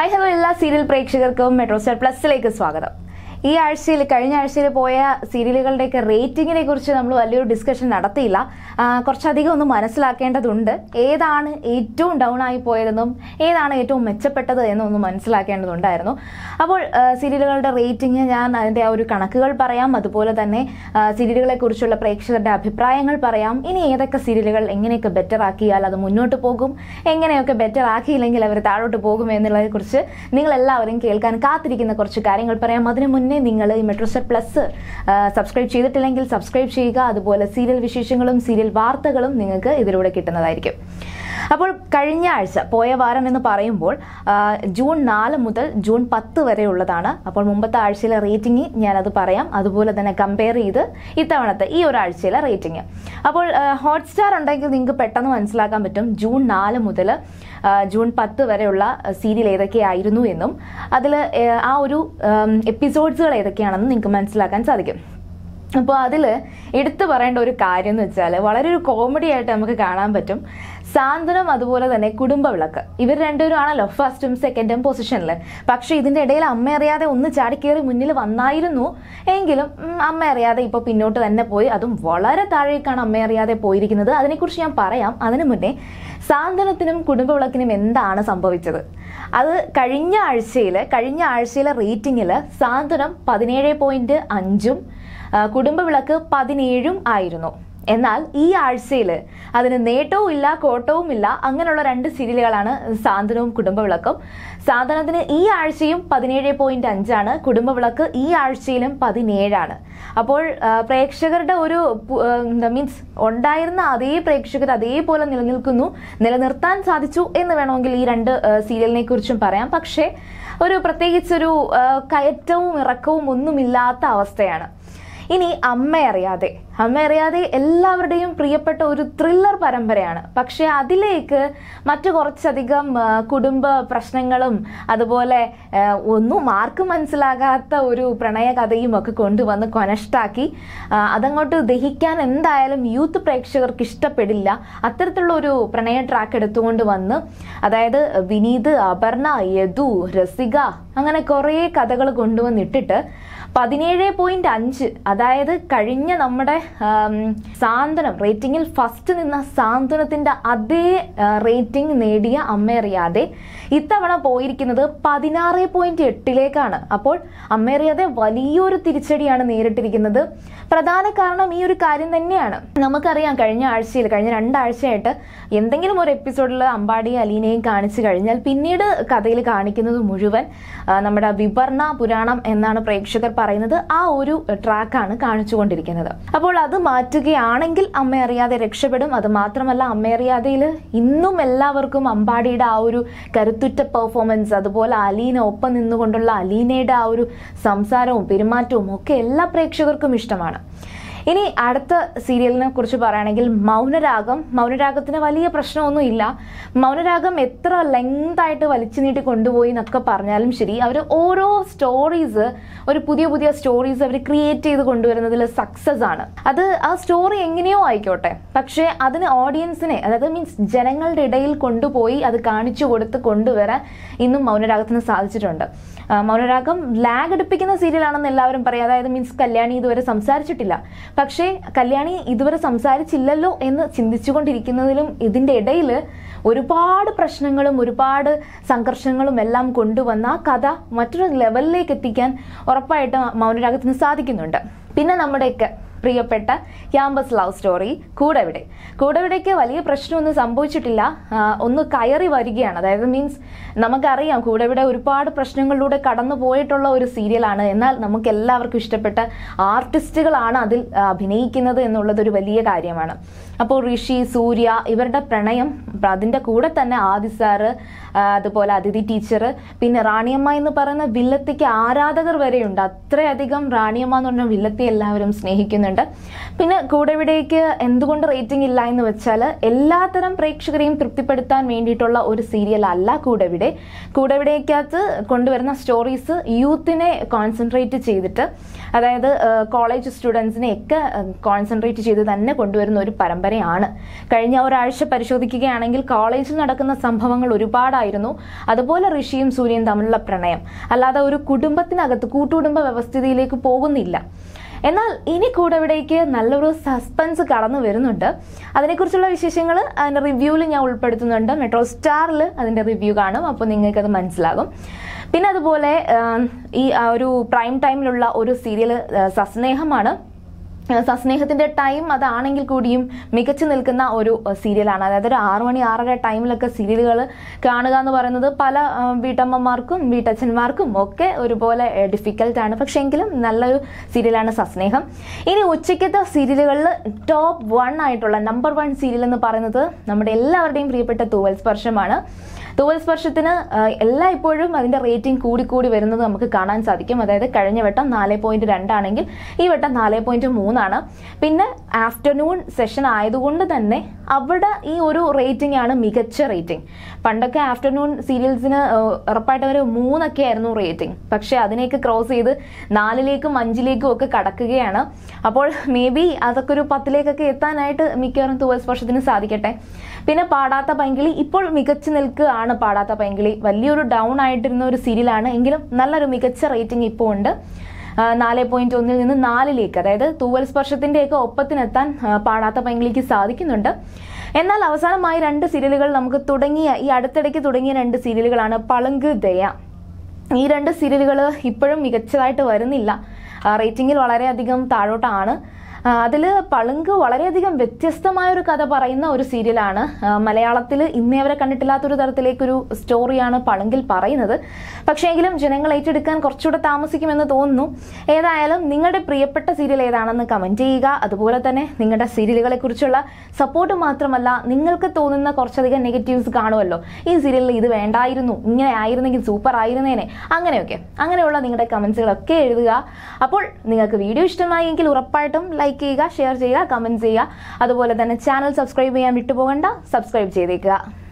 high hello എല്ലാ serial പ്രേക്ഷകർക്കും metro star പ്ലസിലേക്ക് സ്വാഗതം ഈ ആഴ്ചയിൽ കഴിഞ്ഞ ആഴ്ചയിൽ പോയ സീരിയലുകളുടെയൊക്കെ റേറ്റിംഗിനെ കുറിച്ച് നമ്മൾ വലിയൊരു ഡിസ്കഷൻ നടത്തിയില്ല ആ, കുറച്ചധികം ഒന്ന് മനസ്സിലാക്കേണ്ടതുണ്ട് ഏതാണ് ഏറ്റവും ഡൗൺ ആയി പോയതെന്നും ഏതാണ് ഏറ്റവും മെച്ചപ്പെട്ടത് എന്നും ഒന്ന് മനസ്സിലാക്കേണ്ടതുണ്ടായിരുന്നു അപ്പോൾ ആ, സീരിയലുകളുടെ റേറ്റിംഗ് ഞാൻ അതിൻ്റെ ആ ഒരു കണക്കുകൾ പറയാം അതുപോലെ തന്നെ ആ, സീരിയലുകളെ കുറിച്ചുള്ള പ്രേക്ഷകരുടെ അഭിപ്രായങ്ങൾ പറയാം ഇനി ഏതൊക്കെ സീരിയലുകൾ എങ്ങനെയൊക്കെ ബെറ്റർ ആക്കിയാൽ അത് മുന്നോട്ട് പോകും എങ്ങനെയൊക്കെ ബെറ്റർ ആക്കിയില്ലെങ്കിൽ അവർ താഴോട്ട് പോകും എന്നുള്ളതിനെ കുറിച്ച് നിങ്ങൾ എല്ലാവരും കേൾക്കാൻ കാത്തിരിക്കുന്ന കുറച്ച് കാര്യങ്ങൾ പറയാം അതിനു മുന്നേ നിങ്ങൾ ഈ മെട്രോസ്റ്റർ പ്ലസ് സബ്സ്ക്രൈബ് ചെയ്തിട്ടില്ലെങ്കിൽ സബ്സ്ക്രൈബ് ചെയ്യുക അതുപോലെ സീരിയൽ വിശേഷങ്ങളും സീരിയൽ വാർത്തകളും നിങ്ങൾക്ക് ഇതിലൂടെ കിട്ടുന്നതായിരിക്കും അപ്പോൾ കഴിഞ്ഞ ആഴ്ച പോയ വാരം എന്ന് പറയുമ്പോൾ ആ, ജൂൺ നാല് മുതൽ ജൂൺ പത്ത് വരെ ഉള്ളതാണ് അപ്പോൾ മുമ്പത്തെ ആഴ്ചയിലെ റേറ്റിംഗ് ഞാനത് പറയാം അതുപോലെ തന്നെ കമ്പയർ ചെയ്ത് ഇത്തവണത്തെ ഈ ഒരാഴ്ചയിലെ റേറ്റിംഗ് അപ്പോൾ ഹോട്ട്സ്റ്റാർ ഉണ്ടെങ്കിൽ നിങ്ങൾക്ക് പെട്ടെന്ന് മനസ്സിലാക്കാൻ പറ്റും ജൂൺ നാല് മുതൽ ജൂൺ പത്ത് വരെയുള്ള സീരിയൽ ഏതൊക്കെയായിരുന്നു എന്നും അതിൽ ആ ഒരു എപ്പിസോഡ്സുകൾ ഏതൊക്കെയാണെന്ന് നിങ്ങൾക്ക് മനസ്സിലാക്കാൻ സാധിക്കും അപ്പോൾ അതിൽ എടുത്തു പറയേണ്ട ഒരു കാര്യം എന്ന് വെച്ചാൽ വളരെ ഒരു കോമഡി ആയിട്ട് നമുക്ക് കാണാൻ പറ്റും സാന്ത്വനം അതുപോലെ തന്നെ കുടുംബ വിളക്ക് ഇവർ രണ്ടുപേരും ആണല്ലോ ഫസ്റ്റും സെക്കൻഡും പൊസിഷനിൽ പക്ഷേ ഇതിൻ്റെ ഇടയിൽ അമ്മ അറിയാതെ ഒന്ന് ചാടിക്കേറി മുന്നിൽ വന്നായിരുന്നു എങ്കിലും ഉം, അമ്മ അറിയാതെ ഇപ്പോൾ പിന്നോട്ട് തന്നെ പോയി അതും വളരെ താഴേക്കാണ് അമ്മ അറിയാതെ പോയിരിക്കുന്നത് അതിനെക്കുറിച്ച് ഞാൻ പറയാം അതിനു മുന്നേ സാന്ത്വനത്തിനും കുടുംബ വിളക്കിനും എന്താണ് സംഭവിച്ചത് അത് കഴിഞ്ഞ ആഴ്ചയിൽ കഴിഞ്ഞ ആഴ്ചയിലെ റേറ്റിംഗിൽ സാന്ത്വനം പതിനേഴ് പോയിന്റ് അഞ്ചും ആ, കുടുംബവിളക്ക് പതിനേഴും ആയിരുന്നു എന്നാൽ ഈ ആഴ്ചയിൽ അതിന് നേട്ടവും ഇല്ല കോട്ടവും ഇല്ല അങ്ങനെയുള്ള രണ്ട് സീരിയലുകളാണ് സാന്ത്വനവും കുടുംബവിളക്കും സാന്ത്വനത്തിന് ഈ ആഴ്ചയും പതിനേഴ് പോയിന്റ് അഞ്ചാണ് കുടുംബവിളക്ക് ഈ ആഴ്ചയിലും പതിനേഴാണ് അപ്പോൾ ആ, പ്രേക്ഷകരുടെ ഒരു മീൻസ് ഉണ്ടായിരുന്ന അതേ പ്രേക്ഷകർ അതേപോലെ നിലനിൽക്കുന്നു നിലനിർത്താൻ സാധിച്ചു എന്ന് വേണമെങ്കിൽ ഈ രണ്ട് ആ, സീരിയലിനെ കുറിച്ചും പറയാം പക്ഷേ ഒരു പ്രത്യേകിച്ചൊരു ആ, കയറ്റവും ഇറക്കവും ഒന്നുമില്ലാത്ത അവസ്ഥയാണ് ഇനി അമ്മ അറിയാതെ അമ്മ അറിയാതെ എല്ലാവരുടെയും പ്രിയപ്പെട്ട ഒരു ത്രില്ലർ പരമ്പരയാണ് പക്ഷെ അതിലേക്ക് മറ്റു കുറച്ചധികം ആ, കുടുംബ പ്രശ്നങ്ങളും അതുപോലെ ആ, ഒന്നും ആർക്കും മനസ്സിലാകാത്ത ഒരു പ്രണയ കഥയും ഒക്കെ കൊണ്ടുവന്ന് കൊനഷ്ടാക്കി ആ, അതങ്ങോട്ട് ദഹിക്കാൻ എന്തായാലും യൂത്ത് പ്രേക്ഷകർക്ക് ഇഷ്ടപ്പെടില്ല അത്തരത്തിലുള്ള ഒരു പ്രണയ ട്രാക്ക് എടുത്തുകൊണ്ട് വന്ന് അതായത് വിനീത് അപർണ യദു രസിക അങ്ങനെ കുറേ കഥകൾ കൊണ്ടുവന്നിട്ടിട്ട് പതിനേഴ് പോയിന്റ് അഞ്ച് അതായത് കഴിഞ്ഞ നമ്മുടെ ആം, സാന്ത്വനം റേറ്റിംഗിൽ ഫസ്റ്റ് നിന്ന സാന്ത്വനത്തിന്റെ അതേ റേറ്റിംഗ് നേടിയ അമ്മയറിയാതെ ഇത്തവണ പോയിരിക്കുന്നത് പതിനാറ് പോയിന്റ് എട്ടിലേക്കാണ് അപ്പോൾ അമ്മയറിയാതെ വലിയൊരു തിരിച്ചടിയാണ് നേരിട്ടിരിക്കുന്നത് പ്രധാന കാരണം ഈ ഒരു കാര്യം തന്നെയാണ് നമുക്കറിയാം കഴിഞ്ഞ ആഴ്ചയിൽ കഴിഞ്ഞ രണ്ടാഴ്ചയായിട്ട് എന്തെങ്കിലും ഒരു എപ്പിസോഡിൽ അമ്പാടിയും അലീനയും കാണിച്ചു കഴിഞ്ഞാൽ പിന്നീട് കഥയിൽ കാണിക്കുന്നത് മുഴുവൻ ആ, നമ്മുടെ വിവർണ പുരാണം എന്നാണ് പ്രേക്ഷകർ പറയുന്നത് ആ ഒരു ട്രാക്കാണ് കാണിച്ചുകൊണ്ടിരിക്കുന്നത് അപ്പോൾ അത് മാറ്റുകയാണെങ്കിൽ അമ്മ അറിയാതെ രക്ഷപ്പെടും അത് മാത്രമല്ല അമ്മ അറിയാതെയിൽ ഇന്നും എല്ലാവർക്കും അമ്പാടിയുടെ ആ ഒരു കരുത്തുറ്റ പെർഫോമൻസ് അതുപോലെ അലീന ഒപ്പം നിന്നുകൊണ്ടുള്ള അലീനയുടെ ആ ഒരു സംസാരവും പെരുമാറ്റവും ഒക്കെ എല്ലാ പ്രേക്ഷകർക്കും ഇഷ്ടമാണ് ഇനി അടുത്ത സീരിയലിനെ കുറിച്ച് പറയുകയാണെങ്കിൽ മൗനരാഗം മൗനരാഗത്തിന് വലിയ പ്രശ്നമൊന്നും ഇല്ല മൗനരാഗം എത്ര ലെങ്ത് ആയിട്ട് വലിച്ചു നീട്ടി കൊണ്ടുപോയി എന്നൊക്കെ പറഞ്ഞാലും ശരി അവർ ഓരോ സ്റ്റോറീസ് ഒരു പുതിയ പുതിയ സ്റ്റോറീസ് അവർ ക്രിയേറ്റ് ചെയ്ത് കൊണ്ടുവരുന്നതിൽ സക്സസ് ആണ് അത് ആ സ്റ്റോറി എങ്ങനെയോ ആയിക്കോട്ടെ പക്ഷേ അതിന് ഓഡിയൻസിനെ അതായത് മീൻസ് ജനങ്ങളുടെ ഇടയിൽ കൊണ്ടുപോയി അത് കാണിച്ചു കൊടുത്ത് കൊണ്ടുവരാൻ ഇന്നും മൗനരാഗത്തിന് സാധിച്ചിട്ടുണ്ട് ആ, മൗനരാഗം ലാഗ് അടുപ്പിക്കുന്ന സീരിയലാണെന്ന് എല്ലാവരും പറയും അതായത് മീൻസ് കല്യാണി ഇതുവരെ സംസാരിച്ചിട്ടില്ല പക്ഷേ കല്യാണി ഇതുവരെ സംസാരിച്ചില്ലല്ലോ എന്ന് ചിന്തിച്ചുകൊണ്ടിരിക്കുന്നതിലും ഇതിൻ്റെ ഇടയിൽ ഒരുപാട് പ്രശ്നങ്ങളും ഒരുപാട് സംഘർഷങ്ങളും എല്ലാം കൊണ്ടുവന്ന ആ കഥ മറ്റൊരു ലെവലിലേക്ക് എത്തിക്കാൻ ഉറപ്പായിട്ട് മൗനരാഗത്തിന് സാധിക്കുന്നുണ്ട് പിന്നെ നമ്മുടെയൊക്കെ പ്രിയപ്പെട്ട ക്യാമ്പസ് ലവ് സ്റ്റോറി കൂടെവിടെ കൂടെവിടേക്ക് വലിയ പ്രശ്നമൊന്നും സംഭവിച്ചിട്ടില്ല ആ, ഒന്ന് കയറി വരികയാണ് അതായത് മീൻസ് നമുക്കറിയാം കൂടെവിടെ ഒരുപാട് പ്രശ്നങ്ങളിലൂടെ കടന്നു പോയിട്ടുള്ള ഒരു സീരിയലാണ് എന്നാൽ നമുക്ക് എല്ലാവർക്കും ഇഷ്ടപ്പെട്ട ആർട്ടിസ്റ്റുകളാണ് അതിൽ ആ, അഭിനയിക്കുന്നത് എന്നുള്ളത് ഒരു വലിയ കാര്യമാണ് അപ്പോൾ ഋഷി സൂര്യ ഇവരുടെ പ്രണയം അതിൻ്റെ കൂടെ തന്നെ ആദി സാറ് ആ, അതുപോലെ അതിഥി ടീച്ചർ പിന്നെ റാണിയമ്മ എന്ന് പറയുന്ന വില്ലത്തിക്ക് ആരാധകർ വരെയുണ്ട് അത്രയധികം റാണിയമ്മ എന്ന് പറഞ്ഞ വില്ലത്തെ എല്ലാവരും സ്നേഹിക്കുന്നുണ്ട് പിന്നെ കൂടെവിടേക്ക് എന്തുകൊണ്ട് റേറ്റിംഗ് ഇല്ല എന്ന് വെച്ചാൽ എല്ലാത്തരം പ്രേക്ഷകരെയും തൃപ്തിപ്പെടുത്താൻ വേണ്ടിയിട്ടുള്ള ഒരു സീരിയൽ അല്ല കൂടെവിടെ കൂടെവിടേക്കകത്ത് കൊണ്ടുവരുന്ന സ്റ്റോറീസ് യൂത്തിനെ കോൺസെൻട്രേറ്റ് ചെയ്തിട്ട് അതായത് കോളേജ് സ്റ്റുഡൻസിനെ ഒക്കെ കോൺസെൻട്രേറ്റ് ചെയ്ത് തന്നെ കൊണ്ടുവരുന്ന ഒരു പരമ്പര പരമ്പരയാണ് കഴിഞ്ഞ ഒരാഴ്ച പരിശോധിക്കുകയാണെങ്കിൽ കോളേജിൽ നടക്കുന്ന സംഭവങ്ങൾ ഒരുപാടായിരുന്നു അതുപോലെ ഋഷിയും സൂര്യയും തമ്മിലുള്ള പ്രണയം അല്ലാതെ ഒരു കുടുംബത്തിനകത്ത് കൂട്ടുകുടുംബ വ്യവസ്ഥിതിയിലേക്ക് പോകുന്നില്ല എന്നാൽ ഇനി കൂടെ ഇവിടേക്ക് നല്ലൊരു സസ്പെൻസ് കടന്നു വരുന്നുണ്ട് അതിനെക്കുറിച്ചുള്ള വിശേഷങ്ങൾ അതിൻ്റെ റിവ്യൂവിൽ ഞാൻ ഉൾപ്പെടുത്തുന്നുണ്ട് മെട്രോ സ്റ്റാറിൽ അതിൻ്റെ റിവ്യൂ കാണും അപ്പോൾ നിങ്ങൾക്കത് മനസ്സിലാകും പിന്നെ അതുപോലെ ആ, ഈ ആ ഒരു പ്രൈം ടൈമിലുള്ള ഒരു സീരിയൽ സസ്നേഹമാണ് സസ്നേഹത്തിന്റെ ടൈം അതാണെങ്കിൽ കൂടിയും മികച്ചു നിൽക്കുന്ന ഒരു അഹ് സീരിയലാണ് അതായത് ഒരു ആറു മണി ആറര ടൈമിലൊക്കെ സീരിയലുകൾ കാണുക എന്ന് പറയുന്നത് പല അഹ് വീട്ടമ്മമാർക്കും വീട്ടച്ഛന്മാർക്കും ഒക്കെ ഒരുപോലെ ഡിഫിക്കൽട്ട് ആണ് പക്ഷേ എങ്കിലും നല്ലൊരു സീരിയലാണ് സസ്നേഹം ഇനി ഉച്ചയ്ക്കത്തെ സീരിയലുകളിൽ ടോപ്പ് വൺ ആയിട്ടുള്ള നമ്പർ വൺ സീരിയൽ എന്ന് പറയുന്നത് നമ്മുടെ എല്ലാവരുടെയും പ്രിയപ്പെട്ട തൂവൽ സ്പർശമാണ് തൂവൽ സ്പർശത്തിന് ആഹ്, എല്ലായ്പ്പോഴും അതിന്റെ റേറ്റിംഗ് കൂടിക്കൂടി വരുന്നത് നമുക്ക് കാണാൻ സാധിക്കും അതായത് കഴിഞ്ഞ വട്ടം നാല് പോയിന്റ് രണ്ടാണെങ്കിൽ ഈ വട്ടം നാല് പോയിന്റ് മൂന്നാണ് പിന്നെ ആഫ്റ്റർനൂൺ സെഷൻ ആയതുകൊണ്ട് തന്നെ അവിടെ ഈ ഒരു റേറ്റിംഗ് ആണ് മികച്ച റേറ്റിംഗ് പണ്ടൊക്കെ ആഫ്റ്റർനൂൺ സീരിയൽസിന് ഉറപ്പായിട്ട് ഒരു മൂന്നൊക്കെ ആയിരുന്നു റേറ്റിംഗ് പക്ഷേ അതിനെയൊക്കെ ക്രോസ് ചെയ്ത് നാലിലേക്കും അഞ്ചിലേക്കും ഒക്കെ കടക്കുകയാണ് അപ്പോൾ മേ ബി അതൊക്കെ ഒരു പത്തിലേക്കൊക്കെ എത്താനായിട്ട് മിക്കവാറും തൂവൽ സ്പർശത്തിന് സാധിക്കട്ടെ പിന്നെ പാടാത്ത പൈങ്കിളി ഇപ്പോൾ മികച്ചു നിൽക്കുകയാണ് പാടാത്ത പൈങ്കിളി വലിയൊരു ഡൗൺ ആയിട്ടിരുന്ന ഒരു സീരിയലാണ് എങ്കിലും നല്ലൊരു മികച്ച റേറ്റിംഗ് ഇപ്പോൾ ഉണ്ട് നാല് പോയിന്റ് ഒന്നിൽ നിന്ന് നാലിലേക്ക് അതായത് തൂവൽ സ്പർശത്തിന്റെയൊക്കെ ഒപ്പത്തിനെത്താൻ ആ, പാടാത്ത പൈങ്കിളിക്ക് സാധിക്കുന്നുണ്ട് എന്നാൽ അവസാനമായി രണ്ട് സീരിയലുകൾ നമുക്ക് തുടങ്ങിയ ഈ അടുത്തിടയ്ക്ക് തുടങ്ങിയ രണ്ട് സീരിയലുകളാണ് പളുങ്ക് ദയ ഈ രണ്ട് സീരിയലുകൾ ഇപ്പോഴും മികച്ചതായിട്ട് വരുന്നില്ല റേറ്റിംഗിൽ വളരെയധികം താഴോട്ടാണ് അതിൽ പളുങ്ക് വളരെയധികം വ്യത്യസ്തമായ ഒരു കഥ പറയുന്ന ഒരു സീരിയലാണ് മലയാളത്തിൽ ഇന്നേ വരെ കണ്ടിട്ടില്ലാത്തൊരു തരത്തിലേക്കൊരു സ്റ്റോറിയാണ് പളുങ്കിൽ പറയുന്നത് പക്ഷേ എങ്കിലും ജനങ്ങൾ ഏറ്റെടുക്കാൻ കുറച്ചുകൂടെ താമസിക്കുമെന്ന് തോന്നുന്നു ഏതായാലും നിങ്ങളുടെ പ്രിയപ്പെട്ട സീരിയൽ ഏതാണെന്ന് കമൻറ്റ് ചെയ്യുക അതുപോലെ തന്നെ നിങ്ങളുടെ സീരിയലുകളെ കുറിച്ചുള്ള സപ്പോർട്ട് മാത്രമല്ല നിങ്ങൾക്ക് തോന്നുന്ന കുറച്ചധികം നെഗറ്റീവ്സ് കാണുമല്ലോ ഈ സീരിയലിൽ ഇത് വേണ്ടായിരുന്നു ഇങ്ങനെ ആയിരുന്നെങ്കിൽ സൂപ്പർ ആയിരുന്നേനെ അങ്ങനെയൊക്കെ അങ്ങനെയുള്ള നിങ്ങളുടെ കമൻസുകളൊക്കെ എഴുതുക അപ്പോൾ നിങ്ങൾക്ക് വീഡിയോ ഇഷ്ടമായി എങ്കിൽ ഉറപ്പായിട്ടും ലൈക്ക് ചെയ്യുക ഷെയർ ചെയ്യുക കമൻറ്റ് ചെയ്യുക അതുപോലെ തന്നെ ചാനൽ സബ്സ്ക്രൈബ് ചെയ്യാൻ വിട്ടുപോകണ്ട സബ്സ്ക്രൈബ് ചെയ്തേക്കുക